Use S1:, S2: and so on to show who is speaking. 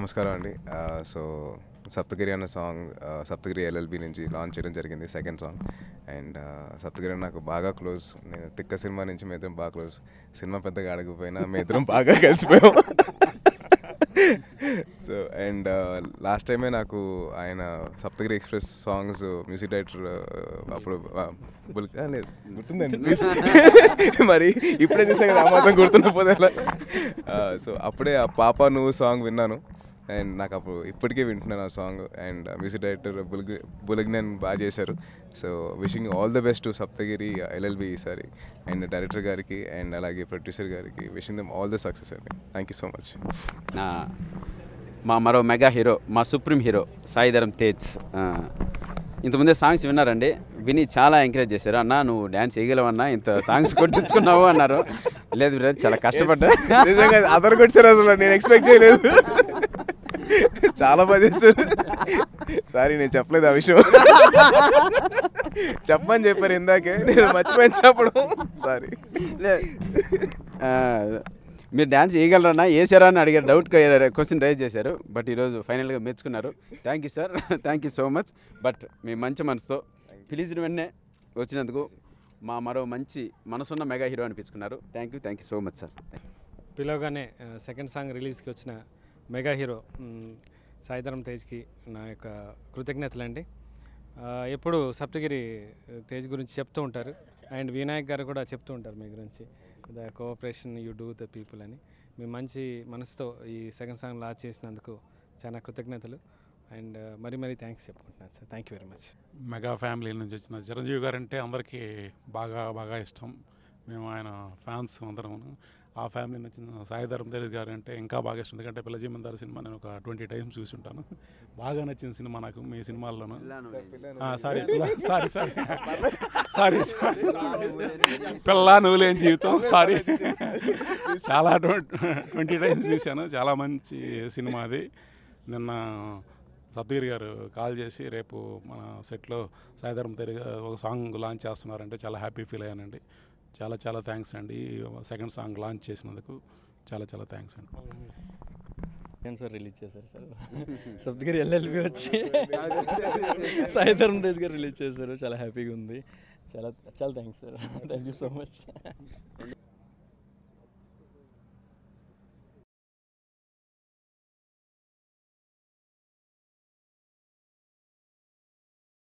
S1: నమస్కారం అండి సో సప్తగిరి అన్న సాంగ్ సప్తగిరి ఎల్ఎల్బి నుంచి లాంచ్ చేయడం జరిగింది సెకండ్ సాంగ్ అండ్ సప్తగిరి నాకు బాగా క్లోజ్ నేను తిక్క సినిమా నుంచి మీ ఇద్దరం బాగా క్లోజ్ సినిమా పెద్దగా అడగపోయినా మీ ఇద్దరం బాగా కలిసిపోయాం సో అండ్ లాస్ట్ టైమే నాకు ఆయన Saptagiri express songs music director అప్పుడు ఆ, బుల్- ఆ, లేదు గుర్తుందండి please. మరి ఇప్పుడే చూసాం కదా ఆ మాత్రం గుర్తుండకపోతే సో అప్పుడే ఆ పాప నువ్వు సాంగ్ విన్నాను అండ్ నాకు అప్పుడు ఇప్పటికే వింటున్నాను ఆ సాంగ్ అండ్ మ్యూజిక్ డైరెక్టర్ బుల్గ్ బులగ్నన్ బాగా చేశారు so wishing all the best to Saptagiri LLB ఈసారి అండ్ డైరెక్టర్ గారికి అండ్ అలాగే ప్రొడ్యూసర్ గారికి wishing them all the success అండి థ్యాంక్ యూ సో మచ్
S2: ఆ, మా మరో మెగా హీరో మా సుప్రీం హీరో సాయిధరం తేజ్ ఆ, ఇంతకుముందే సాంగ్స్ విన్నారండి విని చాలా ఎంకరేజ్ చేశారు అన్న నువ్వు డ్యాన్స్ చేయగలవన్నా ఇంత సాంగ్స్ కొట్టించుకున్నావు అన్నారు లేదు బ్రదర్ చాలా కష్టపడ్డా
S1: నిజంగా అదర్ కొట్టారు అసలు నేను ఎక్స్పెక్ట్ చేయలేదు చాలా బాగా చేస్తారు సారీ నేను చెప్పలేదు ఆ విషయం చెప్పమని చెప్పారు ఇందాకే నేను మర్చిపోయాను చెప్పడం సారీ
S2: లే- ఆ, మీరు డ్యాన్స్ చేయగలరన్నా వేసారా అని అడిగారు డౌట్ క్వశ్చన్ రైజ్ చేశారు బట్ ఈరోజు ఫైనల్గా మెచ్చుకున్నారు thank you sir thank you so much but మీ మంచి మనసుతో పిలిచిన వెంటనే వచ్చినందుకు మా మరో మంచి మనసున్న మెగా హీరో అనిపించుకున్నారు thank you thank you so much sir
S3: పిలవగానే ఆ, సెకండ్ సాంగ్ రిలీజ్కి వచ్చిన మెగా హీరో మ్, సాయిధరం తేజ్కి నా యొక్క కృతజ్ఞతలు అండి ఆ, ఎప్పుడు సప్తగిరి ఆ, తేజ్ గురించి చెప్తూ ఉంటారు అండ్ వినాయక్ గారు కూడా చెప్తూ ఉంటారు మీ గురించి the cooperation you do the people అని మీ మంచి మనసుతో ఈ సెకండ్ సాంగ్ లాంచ్ చేసినందుకు చాలా కృతజ్ఞతలు అండ్ మరీ మరీ థ్యాంక్స్ చెప్పుకుంటున్నాను sir thank you very much
S4: mega family నుంచి వచ్చిన చిరంజీవి గారు అంటే అందరికీ బాగా బాగా ఇష్టం మేము ఆయన ఫ్యాన్స్ అందరం ఆ ఫ్యామిలీ నుంచి వచ్చిన సాయిధరం తేజ్ గారు అంటే ఇంకా బాగా ఇష్టం ఎందుకంటే పిల్ల జీమందారు సినిమా నేను ఒక ట్వంటీ టైమ్స్ చూసి ఉంటాను బాగా నచ్చిన సినిమా నాకు మీ సినిమాల్లోనూ sorry sorry sorry sorry sorry పిల్ల నువ్వులేని జీవితం సారీ చాలా ట్వంటీ టైమ్స్ చూశాను చాలా మంచి సినిమా అది నిన్న సబ్దీర్ గారు కాల్ చేసి రేపు మన సెట్లో సాయిధరం తెరిగా ఒక సాంగ్ లాంచ్ చేస్తున్నారంటే చాలా హ్యాపీ ఫీల్ అయ్యానండి చాలా చాలా థ్యాంక్స్ అండి సెకండ్ సాంగ్ లాంచ్ చేసినందుకు చాలా చాలా థ్యాంక్స్ అండి
S5: నేను సార్ రిలీజ్ చేశారు సార్ సప్తగిరి ఎల్ఎల్బి వచ్చి సాయిధరం తేజ్ గారు రిలీజ్ చేశారు చాలా హ్యాపీగా ఉంది చాలా చాలా thanks sir thank you so much